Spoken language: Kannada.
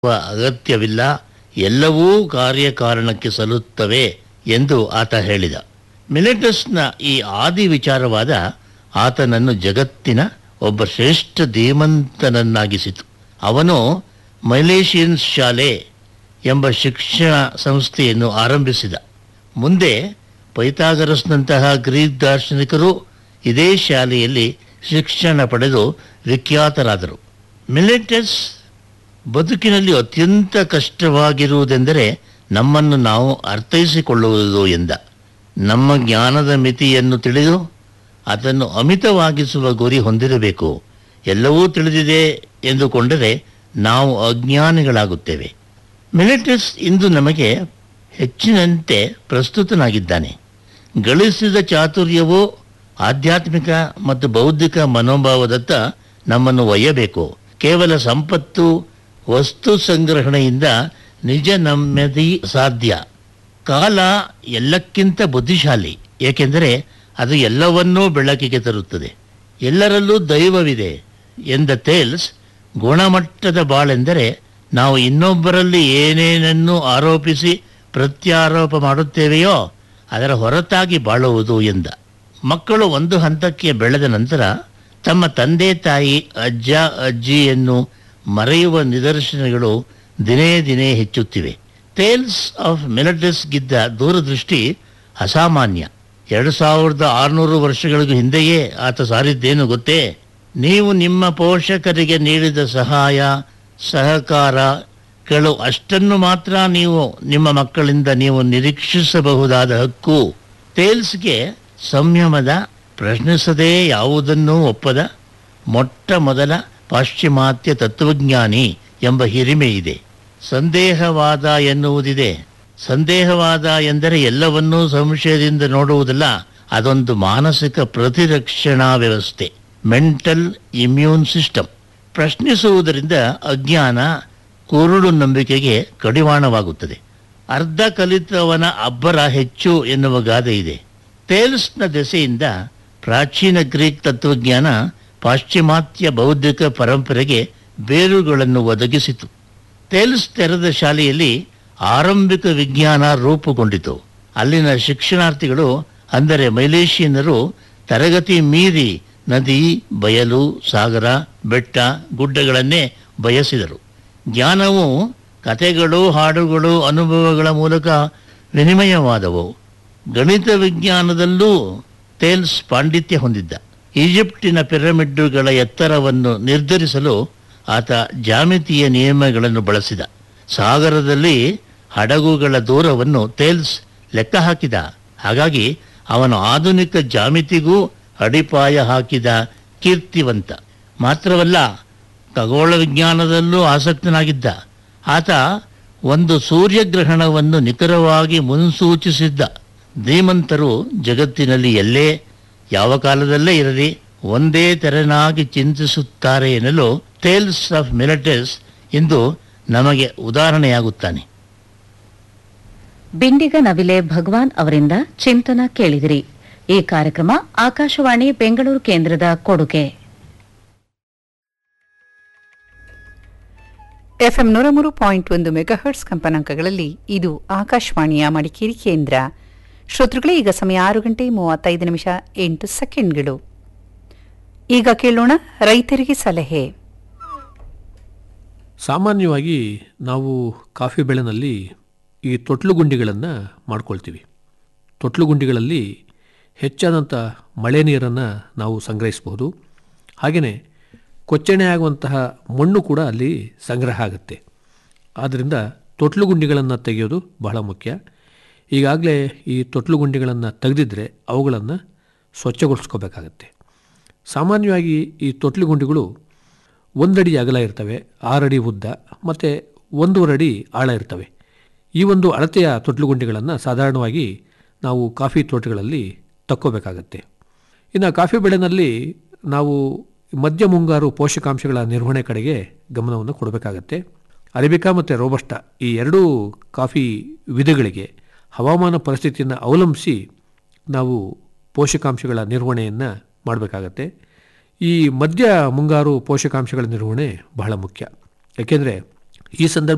ಅಗತ್ಯವಿಲ್ಲ ಎಲ್ಲವೂ ಕಾರ್ಯಕಾರಣಕ್ಕೆ ಸಲ್ಲುತ್ತವೆ ಎಂದು ಆತ ಹೇಳಿದ ಮಿಲೆಟಸ್ನ ಈ ಆದಿ ವಿಚಾರವಾದ ಆತನನ್ನು ಜಗತ್ತಿನ ಒಬ್ಬ ಶ್ರೇಷ್ಠ ಧೀಮಂತನನ್ನಾಗಿಸಿತು ಅವನು ಮೈಲೇಷಿಯನ್ಸ್ ಶಾಲೆ ಎಂಬ ಶಿಕ್ಷಣ ಸಂಸ್ಥೆಯನ್ನು ಆರಂಭಿಸಿದ ಮುಂದೆ ಪೈಥಾಗರಸ್ನಂತಹ ಗ್ರೀಕ್ ದಾರ್ಶನಿಕರು ಇದೇ ಶಾಲೆಯಲ್ಲಿ ಶಿಕ್ಷಣ ಪಡೆದು ವಿಖ್ಯಾತರಾದರು ಮಿಲೆಟಸ್ ಬದುಕಿನಲ್ಲಿ ಅತ್ಯಂತ ಕಷ್ಟವಾಗಿರುವುದೆಂದರೆ ನಮ್ಮನ್ನು ನಾವು ಅರ್ಥೈಸಿಕೊಳ್ಳುವುದು ಎಂದ ನಮ್ಮ ಜ್ಞಾನದ ಮಿತಿಯನ್ನು ತಿಳಿದು ಅದನ್ನು ಅಮಿತವಾಗಿಸುವ ಗುರಿ ಹೊಂದಿರಬೇಕು ಎಲ್ಲವೂ ತಿಳಿದಿದೆ ಎಂದುಕೊಂಡರೆ ನಾವು ಅಜ್ಞಾನಿಗಳಾಗುತ್ತೇವೆ ಮಿಲಿಟಸ್ ಇಂದು ನಮಗೆ ಹೆಚ್ಚಿನಂತೆ ಪ್ರಸ್ತುತನಾಗಿದ್ದಾನೆ ಗಳಿಸಿದ ಚಾತುರ್ಯವೋ ಆಧ್ಯಾತ್ಮಿಕ ಮತ್ತು ಬೌದ್ಧಿಕ ಮನೋಭಾವದತ್ತ ನಮ್ಮನ್ನು ಒಯ್ಯಬೇಕು ಕೇವಲ ಸಂಪತ್ತು ವಸ್ತು ಸಂಗ್ರಹಣೆಯಿಂದ ನಿಜ ನೆಮ್ಮದಿ ಸಾಧ್ಯ ಕಾಲ ಎಲ್ಲಕ್ಕಿಂತ ಬುದ್ಧಿಶಾಲಿ ಏಕೆಂದರೆ ಅದು ಎಲ್ಲವನ್ನೂ ಬೆಳಕಿಗೆ ತರುತ್ತದೆ ಎಲ್ಲರಲ್ಲೂ ದೈವವಿದೆ ಎಂದ ತೇಲ್ಸ್ ಗುಣಮಟ್ಟದ ಬಾಳೆಂದರೆ ನಾವು ಇನ್ನೊಬ್ಬರಲ್ಲಿ ಏನೇನನ್ನು ಆರೋಪಿಸಿ ಪ್ರತ್ಯಾರೋಪ ಮಾಡುತ್ತೇವೆಯೋ ಅದರ ಹೊರತಾಗಿ ಬಾಳುವುದು ಎಂದ ಮಕ್ಕಳು ಒಂದು ಹಂತಕ್ಕೆ ಬೆಳೆದ ನಂತರ ತಮ್ಮ ತಂದೆ ತಾಯಿ ಅಜ್ಜ ಅಜ್ಜಿಯನ್ನು ಮರೆಯುವ ನಿದರ್ಶನಗಳು ದಿನೇ ದಿನೇ ಹೆಚ್ಚುತ್ತಿವೆ ಟೇಲ್ಸ್ ಆಫ್ ಮಿಲಟಸ್ ಗಿದ್ದ ದೂರದೃಷ್ಟಿ ಅಸಾಮಾನ್ಯ ಎರಡು ಸಾವಿರದ ಆರುನೂರು ವರ್ಷಗಳಿಗೂ ಹಿಂದೆಯೇ ಆತ ಸಾರಿದ್ದೇನು ಗೊತ್ತೇ ನೀವು ನಿಮ್ಮ ಪೋಷಕರಿಗೆ ನೀಡಿದ ಸಹಾಯ ಸಹಕಾರ ಕೆಲವು ಅಷ್ಟನ್ನು ಮಾತ್ರ ನೀವು ನಿಮ್ಮ ಮಕ್ಕಳಿಂದ ನೀವು ನಿರೀಕ್ಷಿಸಬಹುದಾದ ಹಕ್ಕು ಟೇಲ್ಸ್ಗೆ ಸಂಯಮದ ಪ್ರಶ್ನಿಸದೇ ಯಾವುದನ್ನೂ ಒಪ್ಪದ ಮೊಟ್ಟ ಮೊದಲ ಪಾಶ್ಚಿಮಾತ್ಯ ತತ್ವಜ್ಞಾನಿ ಎಂಬ ಹಿರಿಮೆ ಇದೆ ಸಂದೇಹವಾದ ಎನ್ನುವುದಿದೆ ಸಂದೇಹವಾದ ಎಂದರೆ ಎಲ್ಲವನ್ನೂ ಸಂಶಯದಿಂದ ನೋಡುವುದಲ್ಲ ಅದೊಂದು ಮಾನಸಿಕ ಪ್ರತಿರಕ್ಷಣಾ ವ್ಯವಸ್ಥೆ ಮೆಂಟಲ್ ಇಮ್ಯೂನ್ ಸಿಸ್ಟಮ್ ಪ್ರಶ್ನಿಸುವುದರಿಂದ ಅಜ್ಞಾನ ಕುರುಡು ನಂಬಿಕೆಗೆ ಕಡಿವಾಣವಾಗುತ್ತದೆ ಅರ್ಧ ಕಲಿತವನ ಅಬ್ಬರ ಹೆಚ್ಚು ಎನ್ನುವ ಗಾದೆ ಇದೆ ಟೇಲ್ಸ್ನ ದೆಸೆಯಿಂದ ಪ್ರಾಚೀನ ಗ್ರೀಕ್ ತತ್ವಜ್ಞಾನ ಪಾಶ್ಚಿಮಾತ್ಯ ಬೌದ್ಧಿಕ ಪರಂಪರೆಗೆ ಬೇರುಗಳನ್ನು ಒದಗಿಸಿತು ಟೇಲ್ಸ್ ತೆರೆದ ಶಾಲೆಯಲ್ಲಿ ಆರಂಭಿಕ ವಿಜ್ಞಾನ ರೂಪುಗೊಂಡಿತು ಅಲ್ಲಿನ ಶಿಕ್ಷಣಾರ್ಥಿಗಳು ಅಂದರೆ ಮೈಲೇಷಿಯನ್ನರು ತರಗತಿ ಮೀರಿ ನದಿ ಬಯಲು ಸಾಗರ ಬೆಟ್ಟ ಗುಡ್ಡಗಳನ್ನೇ ಬಯಸಿದರು ಜ್ಞಾನವು ಕಥೆಗಳು ಹಾಡುಗಳು ಅನುಭವಗಳ ಮೂಲಕ ವಿನಿಮಯವಾದವು ಗಣಿತ ವಿಜ್ಞಾನದಲ್ಲೂ ಟೇಲ್ಸ್ ಪಾಂಡಿತ್ಯ ಹೊಂದಿದ್ದ ಈಜಿಪ್ಟಿನ ಪಿರಮಿಡ್ಡುಗಳ ಎತ್ತರವನ್ನು ನಿರ್ಧರಿಸಲು ಆತ ಜಾಮಿತಿಯ ನಿಯಮಗಳನ್ನು ಬಳಸಿದ ಸಾಗರದಲ್ಲಿ ಹಡಗುಗಳ ದೂರವನ್ನು ಟೇಲ್ಸ್ ಲೆಕ್ಕ ಹಾಕಿದ ಹಾಗಾಗಿ ಅವನು ಆಧುನಿಕ ಜಾಮಿತಿಗೂ ಅಡಿಪಾಯ ಹಾಕಿದ ಕೀರ್ತಿವಂತ ಮಾತ್ರವಲ್ಲ ಖಗೋಳ ವಿಜ್ಞಾನದಲ್ಲೂ ಆಸಕ್ತನಾಗಿದ್ದ ಆತ ಒಂದು ಸೂರ್ಯಗ್ರಹಣವನ್ನು ನಿಖರವಾಗಿ ಮುನ್ಸೂಚಿಸಿದ್ದ ಧೀಮಂತರು ಜಗತ್ತಿನಲ್ಲಿ ಎಲ್ಲೇ ಯಾವ ಕಾಲದಲ್ಲೇ ಇರಲಿ ಒಂದೇ ತೆರನಾಗಿ ಚಿಂತಿಸುತ್ತಾರೆ ಎನ್ನಲು ಟೇಲ್ಸ್ ಆಫ್ ಮಿಲಟಸ್ ಇಂದು ನಮಗೆ ಉದಾಹರಣೆಯಾಗುತ್ತಾನೆ ಬಿಂಡಿಗ ನವಿಲೆ ಭಗವಾನ್ ಅವರಿಂದ ಚಿಂತನ ಕೇಳಿದಿರಿ ಈ ಕಾರ್ಯಕ್ರಮ ಆಕಾಶವಾಣಿ ಬೆಂಗಳೂರು ಕೇಂದ್ರದ ಕೊಡುಗೆ ಎಫ್ಎಂ ನೂರ ಮೂರು ಪಾಯಿಂಟ್ ಒಂದು ಮೆಗಾಹರ್ಟ್ಸ್ ಕಂಪನಾಂಕಗಳಲ್ಲಿ ಇದು ಆಕಾಶವಾಣಿಯ ಮಡಿಕೇರಿ ಕೇಂದ್ರ ಶ್ರೋತೃಗಳೇ ಈಗ ಸಮಯ ಆರು ಗಂಟೆ ಮೂವತ್ತೈದು ನಿಮಿಷ ಎಂಟು ಸೆಕೆಂಡ್ಗಳು ಈಗ ಕೇಳೋಣ ರೈತರಿಗೆ ಸಲಹೆ ಸಾಮಾನ್ಯವಾಗಿ ನಾವು ಕಾಫಿ ಬೆಳೆನಲ್ಲಿ ಈ ತೊಟ್ಲು ಗುಂಡಿಗಳನ್ನು ಮಾಡ್ಕೊಳ್ತೀವಿ ತೊಟ್ಲು ಗುಂಡಿಗಳಲ್ಲಿ ಹೆಚ್ಚಾದಂಥ ಮಳೆ ನೀರನ್ನು ನಾವು ಸಂಗ್ರಹಿಸಬಹುದು ಹಾಗೆಯೇ ಕೊಚ್ಚಣೆ ಆಗುವಂತಹ ಮಣ್ಣು ಕೂಡ ಅಲ್ಲಿ ಸಂಗ್ರಹ ಆಗುತ್ತೆ ಆದ್ದರಿಂದ ತೊಟ್ಲು ಗುಂಡಿಗಳನ್ನು ತೆಗೆಯೋದು ಬಹಳ ಮುಖ್ಯ ಈಗಾಗಲೇ ಈ ತೊಟ್ಲು ಗುಂಡಿಗಳನ್ನು ತೆಗೆದಿದ್ದರೆ ಅವುಗಳನ್ನು ಸ್ವಚ್ಛಗೊಳಿಸ್ಕೋಬೇಕಾಗತ್ತೆ ಸಾಮಾನ್ಯವಾಗಿ ಈ ತೊಟ್ಲು ಗುಂಡಿಗಳು ಒಂದಡಿ ಅಗಲ ಇರ್ತವೆ ಆರಡಿ ಉದ್ದ ಮತ್ತು ಒಂದೂವರೆ ಅಡಿ ಆಳ ಇರ್ತವೆ ಈ ಒಂದು ಅಳತೆಯ ತೊಟ್ಲು ಗುಂಡಿಗಳನ್ನು ಸಾಧಾರಣವಾಗಿ ನಾವು ಕಾಫಿ ತೋಟಗಳಲ್ಲಿ ತಕ್ಕೋಬೇಕಾಗತ್ತೆ ಇನ್ನು ಕಾಫಿ ಬೆಳೆನಲ್ಲಿ ನಾವು ಮಧ್ಯ ಮುಂಗಾರು ಪೋಷಕಾಂಶಗಳ ನಿರ್ವಹಣೆ ಕಡೆಗೆ ಗಮನವನ್ನು ಕೊಡಬೇಕಾಗತ್ತೆ ಅರೇಬಿಕಾ ಮತ್ತು ರೋಬಸ್ಟ ಈ ಎರಡೂ ಕಾಫಿ ವಿಧಗಳಿಗೆ ಹವಾಮಾನ ಪರಿಸ್ಥಿತಿಯನ್ನು ಅವಲಂಬಿಸಿ ನಾವು ಪೋಷಕಾಂಶಗಳ ನಿರ್ವಹಣೆಯನ್ನು ಮಾಡಬೇಕಾಗತ್ತೆ ಈ ಮಧ್ಯ ಮುಂಗಾರು ಪೋಷಕಾಂಶಗಳ ನಿರ್ವಹಣೆ ಬಹಳ ಮುಖ್ಯ ಯಾಕೆಂದರೆ ಈ ಸಂದರ್ಭ